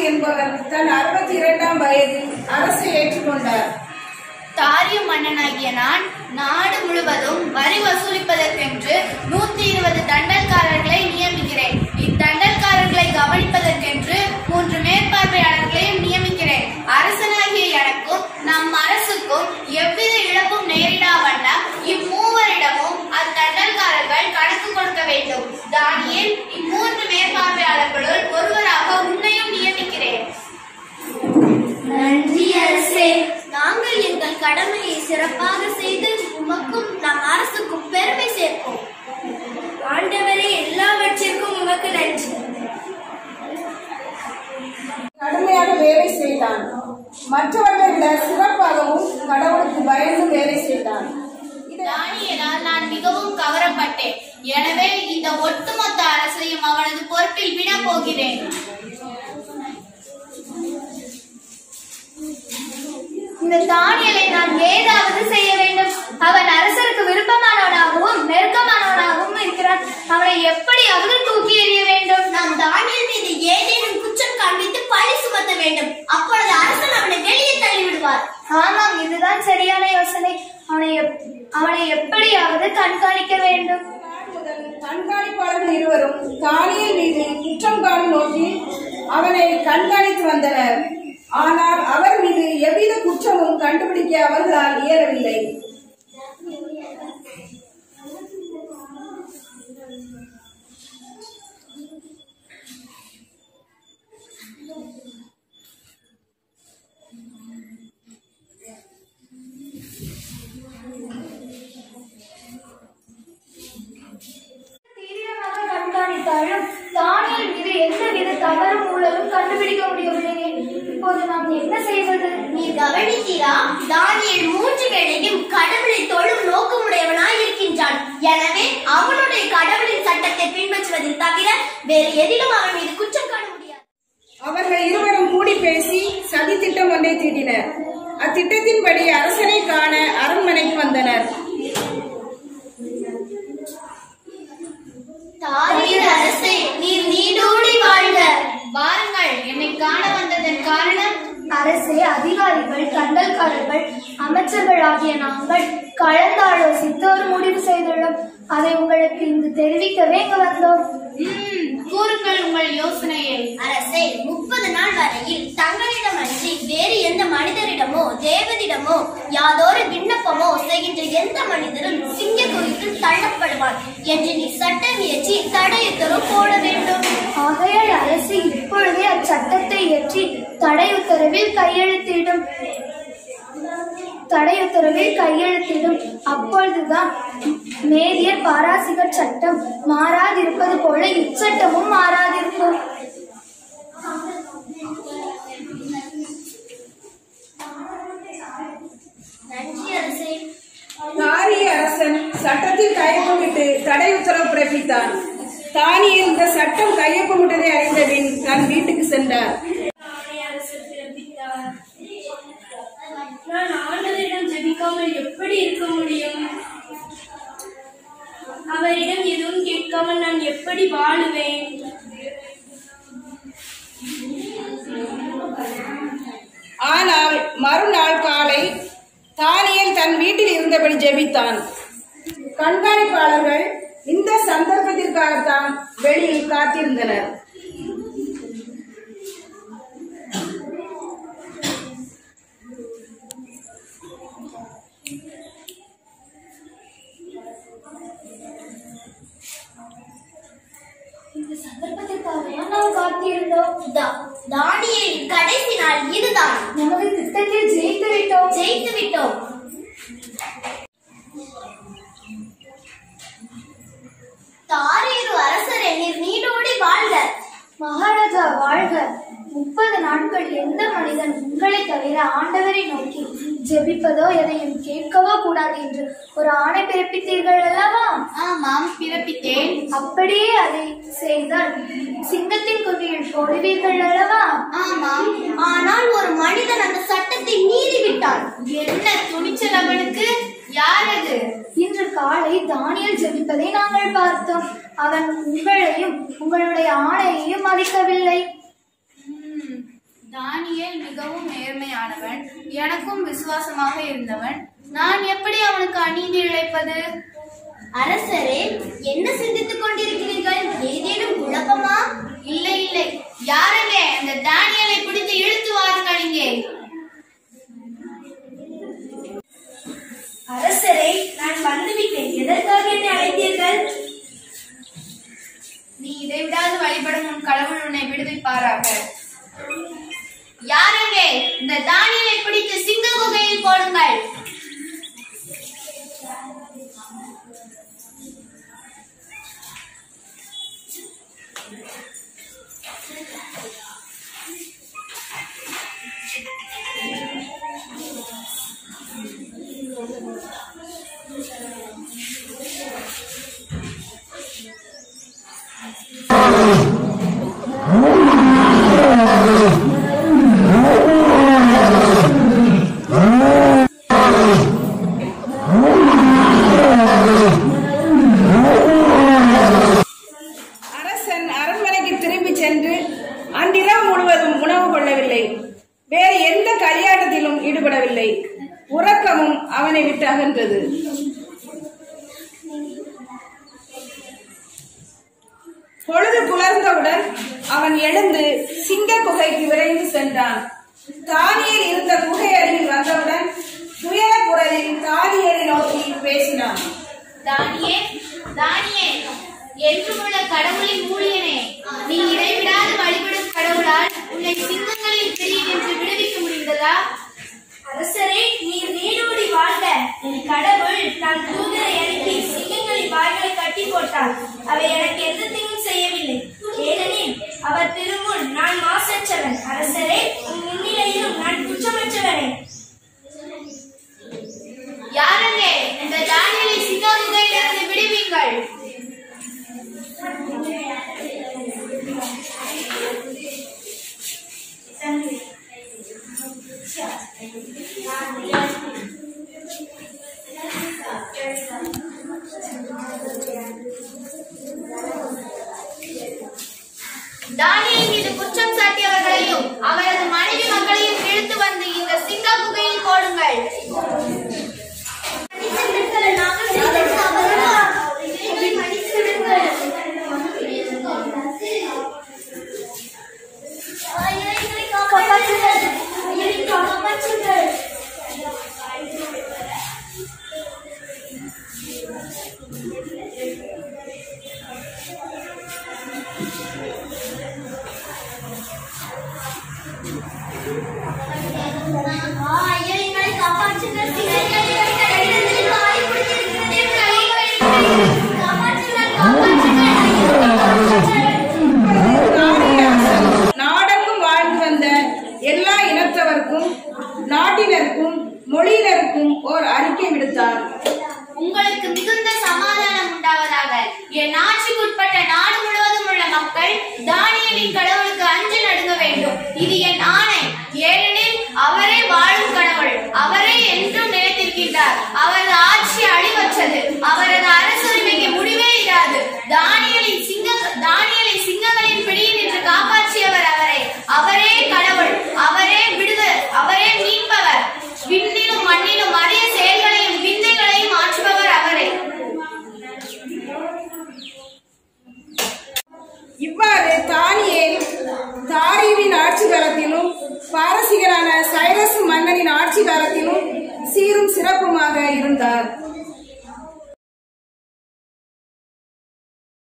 என்பவர் தன் அறுபத்தி இரண்டாம் வயதில் அரசை ஏற்றுக்கொண்டார் தாரிய மன்னனாகிய நான் நாடு முழுவதும் வரி வசூலிப்பதற்கென்று நூத்தி இருபது தண்டல்காரர்களை நியமிக்கிறேன் இத்தண்டல்காரர்களை கவனிப்பதற்கென்று மூன்று மேற்பார்வையாளர்களையும் நியமிக்கிறேன் அரசனாகிய எனக்கும் நம் அரசுக்கும் எவ்வித இழப்பும் நேரிடா வண்ணம் இம்மூவரிடமும் அத்தண்டல்காரர்கள் கணக்கு கொடுக்க வேண்டும் தானியேல் இம்மூன்று மேற்பார்வையாளர்களுள் ஒருவராக உன்னையும் நியமிக்கிறேன் நன்றி அரசே நாங்கள் எங்கள் கடமையை சிறப்பாக செய்து உமக்கும் நம் அரசுக்கும் பெருமை சேர்ப்போம் ஆண்டவரே எல்லாவற்றிற்கும் உமக்கு நன்றி கடுமையாக வேலை செய்தான் மற்றவர்களை விட சிறப்பாகவும் கடவுளுக்கு பயந்து வேலை செய்தான் இதை தானியலால் நான் மிகவும் கவரப்பட்டேன் எனவே இந்த ஒட்டுமொத்த அரசையும் அவனது பொறுப்பில் விடப் போகிறேன் இந்த தானியலை நான் ஏதாவது செய்ய வேண்டும் அவன் அரசருக்கு விருப்பமானவனாகவும் நெருக்கமானவனாகவும் இருக்கிறான் அவனை எப்படியாவது தூக்கி எறிய வேண்டும் நாம் தானியல் மீது ஏதேனும் குற்றம் காண்பித்து பழி சுமத்த வேண்டும் அப்பொழுது அரசன் அவனை வெளியே தள்ளிவிடுவார் ஆமாம் இதுதான் சரியான யோசனை அவனை எப்- அவனை எப்படியாவது கண்காணிக்க வேண்டும் நாள் முதல் கண்காணிப்பாளர்கள் இருவரும் தானியல் மீது குற்றம் காணும் நோக்கில் அவனை கண்காணித்து வந்தனர் ஆனால் அவர் மீது எவ்வித குற்றமும் கண்டுபிடிக்க அவர்களால் இயலவில்லை தீவிரமாக கண்காணித்தாலும் தானியல் மீது எந்தவித தவறும் ஊழலும் கண்டுபிடிக்க முடியவில்லையே இப்போது நாம் என்ன செய்வது நீ கவனித்தீரா தானியேல் மூன்று வேளையும் கடவுளை தொழும் நோக்கமுடையவனாய் இருக்கின்றான் எனவே அவனுடைய கடவுளின் சட்டத்தை பின்பற்றுவதில் தவிர வேறு எதிலும் அவன் மீது குற்றம் காண முடியாது அவர்கள் இருவரும் கூடி பேசி சதி திட்டம் ஒன்றை தீட்டினர் அத்திட்டத்தின்படி அரசனை காண அரண்மனைக்கு வந்தனர் தானியல் அரசே நீர் நீடூழி வாழ்க வாருங்கள் என்னை காண வந்ததன் காரணம் அரசே அதிகாரிகள் கண்டல்காரர்கள் அமைச்சர்கள் ஆகிய நாங்கள் கலந்தாலோசித்து ஒரு முடிவு செய்துள்ளோம் அதை உங்களுக்கு இங்கு தெரிவிக்கவே இங்கு வந்தோம் ம், கூறுங்கள் உங்கள் யோசனையை அரசே முப்பது நாள் வரையில் தங்களிடம் அன்றி வேறு எந்த மனிதரிடமோ தேவனிடமோ யாதொரு விண்ணப்பமோ செய்கின்ற எந்த மனிதரும் சிங்க குறித்தில் தள்ளப்படுவான் என்று நீ சட்டம் இயற்றி தடையுத்தரவு போட வேண்டும் ஆகையால் அரசு இப்பொழுதே அச்சட்டத்தை இயற்றி தடை உத்தரவில் கையெழுத்திடும் தடை உத்தரவில் கையெழுத்திடும் அப்பொழுதுதான் மேதியர் பாராசிகர் சட்டம் மாறாதிருப்பது போல இச்சட்டமும் மாறாதிருக்கும் நன்றி அரசே தாரிய அரசன் சட்டத்தில் கையொப்பமிட்டு தடை உத்தரவு பிறப்பித்தான் தானியல் இந்த சட்டம் கையொப்பமிட்டதை அறிந்தபின் தன் வீட்டுக்கு சென்றார் நான் ஆண்டவரிடம் ஜெபிக்காமல் எப்படி இருக்க முடியும் அவரிடம் எதுவும் கேட்காமல் நான் எப்படி வாழுவேன் ஆனால் மறுநாள் காலை தானியல் தன் வீட்டில் இருந்தபடி ஜெபித்தான் கண்காணிப்பாளர்கள் இந்த சந்தர்ப்பத்திற்காகத்தான் வெளியில் காத்திருந்தனர் இந்த சந்தர்ப்பத்திற்காக நாம் காத்திருந்தோம் தா- தானியேலின் கடைசி நாள் இதுதான் நமது திட்டத்தில் ஜெயித்து விட்டோம் ஜெயித்து விட்டோம் தாரீரு அரசரே நீர் நீடோடி வாழ்க மகாராஜா வாழ்க முப்பது நாட்கள் எந்த மனிதன் உங்களை தவிர ஆண்டவரை நோக்கி ஜெபிப்பதோ எதையும் கேட்கவோ கூடாது என்று ஒரு ஆணை பிறப்பித்தீர்கள் அல்லவா ஆமாம் பிறப்பித்தேன் அப்படியே அதை செய்தால் சிங்கத்தின் குதியில் போடுவீர்கள் அல்லவா ஆமாம் ஆனால் ஒரு மனிதன் அந்த சட்டத்தை மீறி விட்டான் என்ன துணிச்சல் அவனுக்கு யார் அது இன்று காலை தானியல் ஜெபிப்பதை நாங்கள் பார்த்தோம் அவன் உங்களையும் உங்களுடைய ஆணையையும் மதிக்கவில்லை ம், தானியேல் மிகவும் நேர்மையானவன் எனக்கும் விசுவாசமாக இருந்தவன் நான் எப்படி அவனுக்கு அநீதி இழைப்பது அரசரே என்ன சிந்தித்துக் கொண்டிருக்கிறீர்கள் ஏதேனும் குழப்பமா இல்லை இல்லை யாருங்க அந்த தானியலை பிடித்து இழுத்து வாருங்கள் இங்கே அரசரே நான் வந்துவிட்டேன் எதற்காக என்னை அழைத்தீர்கள் நீ இதை விடாது வழிபடும் உன் கடவுள் உன்னை விடுவிப்பாராக யாருங்க இந்த தானியலை பிடித்து சிங்க குகையில் போடுங்கள் அரசன் அரண்மனைக்கு திரும்பி சென்று அன்றிரவு முழுவதும் உணவு கொள்ளவில்லை வேறு எந்த களியாட்டத்திலும் ஈடுபடவில்லை உறக்கமும் அவனை விட்டு அகன்றது பொழுது புலர்ந்தவுடன் அவன் எழுந்து சிங்க குகைக்கு விரைந்து சென்றான் தானியல் இருந்த குகை அருகில் வந்தவுடன் துயர குரலில் தானியலை நோக்கி பேசினான் தானியே தானியே என்றும் உள்ள கடவுளின் ஊழியனே நீ இடைவிடாது வழிபடும் கடவுளால் உன்னை சிங்கங்களில் பிரியில் என்று விடுவிக்க முடிந்ததா அரசரே நீர் நீடோடி வாழ்க என் கடவுள் நான் தூதரை அனுப்பி சிங்கங்களின் வாய்களை கட்டி போட்டார் அவை எனக்கு எந்த தீங்கும் செய்யவில்லை ஏனெனில் அவர் திருமுன் நான் மாசற்றவன் அரசரே உன் முன்னிலையிலும் நான் குற்றமற்றவனே யாருங்க இந்த தானியலை சிங்க குகையிலிருந்து விடுவீங்கள் தானியல் மீது குற்றம் சாட்டியவர்களையும் அவரது மனைவி மக்களையும் இழுத்து வந்து இந்த சிங்க குகையில் போடுங்கள் நாடெங்கும் வாழ்ந்து வந்த எல்லா இனத்தவர்க்கும் நாட்டினருக்கும் மொழியினருக்கும் ஓர் அறிக்கை விடுத்தார் உங்களுக்கு மிகுந்த சமாதானம் உண்டாவதாக என் ஆட்சிக்குட்பட்ட நாடு முழுவதும் உள்ள மக்கள் தானியலின் கடவுளுக்கு அஞ்சு நடுங்க வேண்டும் இது என் ஆணை ஏனெனில் அவரே வாழும் கடவுள் அவரே என்றும் நிலைத்திருக்கின்றார் அவரது ஆட்சி அழிவற்றது அவரது அரசுரிமைக்கு முடிவே இராது தானியலின் சிங்க தானியலை சிங்கங்களின் பிடியில் நின்று காப்பாற்றியவர் அவரே அவரே கடவுள் அவரே விடுதல் அவரே மீட்பவர் விண்ணிலும் மண்ணிலும் அரிய செயல்களையும் விந்தைகளையும் ஆற்றுபவர் அவரே இவ்வாறு தானியேல் தாரீவின் ஆட்சி காலத்திலும் பாரசீகரான சைரஸ் மன்னனின் ஆட்சி காலத்திலும் சீரும் சிறப்புமாக இருந்தார்